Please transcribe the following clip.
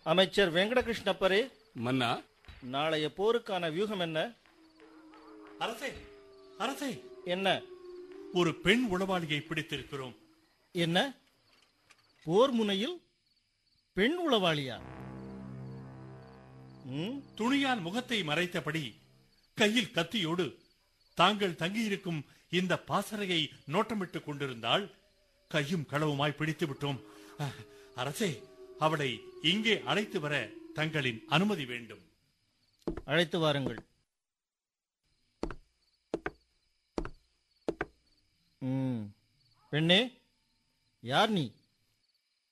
அமைச்சர் வெங்கடகிருஷ்ணப்பரே மன்னா நாளைய போருக்கான வியூகம் என்ன அரசே அரசே என்ன ஒரு பெண் உளவாளியை பிடித்திருக்கிறோம் என்ன போர் முனையில் பெண் உளவாளியா ம், துணியால் முகத்தை மறைத்தபடி கையில் கத்தியோடு தாங்கள் தங்கியிருக்கும் இந்த பாசறையை நோட்டமிட்டுக் கொண்டிருந்தால் கையும் களவுமாய் பிடித்து விட்டோம் அஹ், அரசே அவளை இங்கே அழைத்து வர தங்களின் அனுமதி வேண்டும் அழைத்து வாருங்கள் ம், பெண்ணே யார் நீ